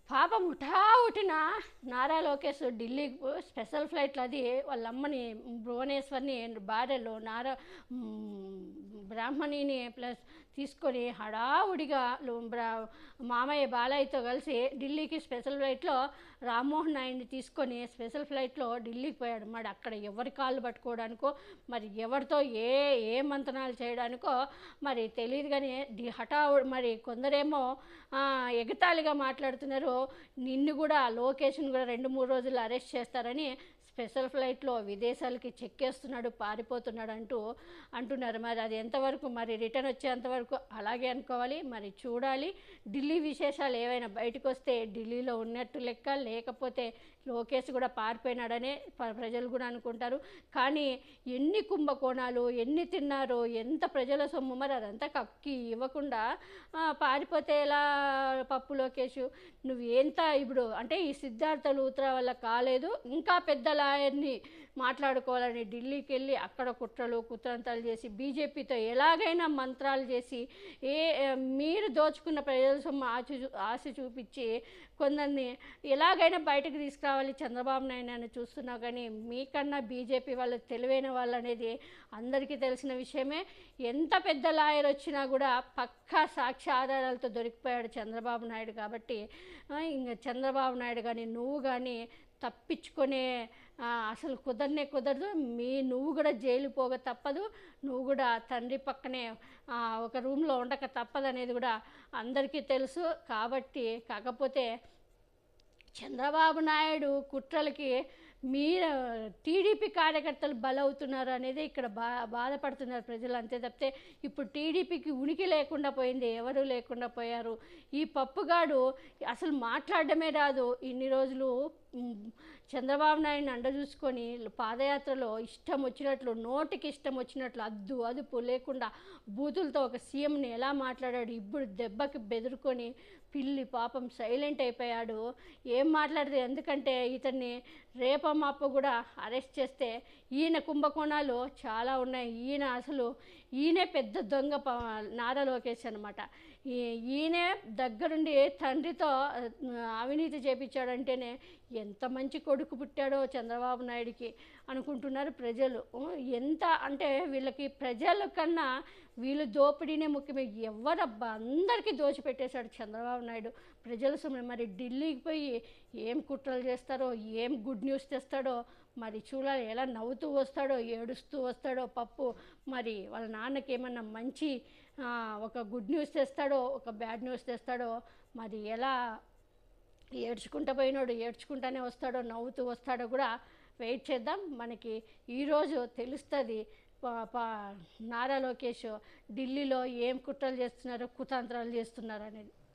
పాపం హుటాహుటిన నారా లోకేష్ ఢిల్లీకి పో- స్పెషల్ ఫ్లైట్లు అది వాళ్ళ అమ్మని భువనేశ్వర్ని భార్యలో నారా మ్, బ్రాహ్మణిని ప్లస్ తీసుకొని హడావుడిగా లో- బ్రా- మామయ్య బాలయ్యతో కలిసి ఢిల్లీకి స్పెషల్ ఫ్లైట్లో రామ్మోహన్ నాయుడిని తీసుకొని స్పెషల్ ఫ్లైట్లో ఢిల్లీకి పోయాడు మరి అక్కడ ఎవరి కాళ్ళు పట్టుకోవడానికో మరి ఎవరితో ఏ ఏ మంతనాలు చేయడానికో మరి తెలియదు కానీ డి హఠావు మరి కొందరేమో ఆ, ఎగతాళిగా మాట్లాడుతున్నారు నిన్ను కూడా లోకేష్ని కూడా రెండు మూడు రోజులు అరెస్ట్ చేస్తారని స్పెషల్ ఫ్లైట్లో విదేశాలకి చెక్కేస్తున్నాడు పారిపోతున్నాడు అంటూ అంటున్నారు మరి అది ఎంతవరకు మరి రిటర్న్ వచ్చేంతవరకు అలాగే అనుకోవాలి మరి చూడాలి ఢిల్లీ విశేషాలు ఏవైనా బయటకు వస్తే ఢిల్లీలో ఉన్నట్టు లెక్క లేకపోతే లోకేష్ కూడా పారిపోయినాడనే ప- ప్రజలు కూడా అనుకుంటారు కానీ ఎన్ని కుంభకోణాలు ఎన్ని తిన్నారో ఎంత ప్రజల సొమ్ము మరి అదంతా కక్కి ఇవ్వకుండా ఆ, పారిపోతే ఎలా పప్పు లోకేష్ నువ్వు ఎంత ఇప్పుడు అంటే ఈ సిద్ధార్థ లూత్రా వల్ల కాలేదు ఇంకా పెద్ద లాయర్ని మాట్లాడుకోవాలని ఢిల్లీకి వెళ్ళి అక్కడ కుట్రలు కుతంత్రాలు చేసి బీజేపీతో ఎలాగైనా మంత్రాలు చేసి ఏ మీరు దోచుకున్న ప్రజల సొమ్ము ఆశ చూ- ఆశ చూపించి కొందరిని ఎలాగైనా బయటకు తీసుకురావాలి చంద్రబాబు నాయుడు అని చూస్తున్నా కానీ మీకన్నా బీజేపీ వాళ్ళు తెలివైన వాళ్ళు అనేది అందరికీ తెలిసిన విషయమే ఎంత పెద్ద లాయర్ వచ్చినా కూడా పక్కా సాక్ష్య ఆధారాలతో దొరికిపోయాడు చంద్రబాబు నాయుడు కాబట్టి ఆ, ఇంకా చంద్రబాబు నాయుడు కానీ నువ్వు కానీ తప్పించుకునే ఆ, అసలు కుదరనే కుదరదు మీ నువ్వు కూడా జైలు పోక తప్పదు నువ్వు కూడా తండ్రి పక్కనే ఆ, ఒక రూమ్లో ఉండక తప్పదు అనేది కూడా అందరికీ తెలుసు కాబట్టి కాకపోతే చంద్రబాబు నాయుడు కుట్రలకి మీరు టీడీపీ కార్యకర్తలు బలవుతున్నారు అనేది ఇక్కడ బా బాధపడుతున్నారు ప్రజలు అంతే తప్పితే ఇప్పుడు టీడీపీకి ఉనికి లేకుండా పోయింది ఎవరు లేకుండా పోయారు ఈ పప్పుగాడు అసలు మాట్లాడడమే రాదు ఇన్ని రోజులు మ్, చంద్రబాబు నాయుడిని అండ చూసుకొని పాదయాత్రలో ఇష్టం వచ్చినట్లు నోటికి ఇష్టం వచ్చినట్లు అద్దు అదుపు లేకుండా బూతులతో ఒక సీఎంని ఎలా మాట్లాడాడు ఇప్పుడు దెబ్బకి బెదురుకొని పిల్లి పాపం సైలెంట్ అయిపోయాడు ఏం మాట్లాడితే ఎందుకంటే ఇతన్ని రేపమాప కూడా అరెస్ట్ చేస్తే ఈయన కుంభకోణాలు చాలా ఉన్నాయి ఈయన అసలు ఈయనే పెద్ద దొంగ ప- నారా లోకేష్ అనమాట ఈయనే దగ్గరుండి తండ్రితో ఆ, అవినీతి చేపించాడంటేనే ఎంత మంచి కొడుకు పుట్టాడో చంద్రబాబు నాయుడికి అనుకుంటున్నారు ప్రజలు ఉ, ఎంత అంటే వీళ్ళకి ప్రజల కన్నా వీళ్ళు దోపిడీనే ముఖ్యమే ఎవరబ్బా అందరికీ దోచిపెట్టేశాడు చంద్రబాబు నాయుడు ప్రజల సొమ్ము మరి ఢిల్లీకి పోయి ఏం కుట్రలు చేస్తారో ఏం గుడ్ న్యూస్ తెస్తాడో మరి చూడాలి ఎలా నవ్వుతూ వస్తాడో ఏడుస్తూ వస్తాడో పప్పు మరి వాళ్ళ నాన్నకి ఏమన్నా మంచి ఆ, ఒక గుడ్ న్యూస్ తెస్తాడో ఒక బ్యాడ్ న్యూస్ తెస్తాడో మరి ఎలా ఏడ్చుకుంటూ పోయినాడు ఏడ్చుకుంటానే వస్తాడో నవ్వుతూ వస్తాడో కూడా వెయిట్ చేద్దాం మనకి ఈరోజు తెలుస్తుంది పా- పా- నారా లోకేష్ ఢిల్లీలో ఏం కుట్రలు చేస్తున్నారో కుతంత్రాలు చేస్తున్నారు అనేది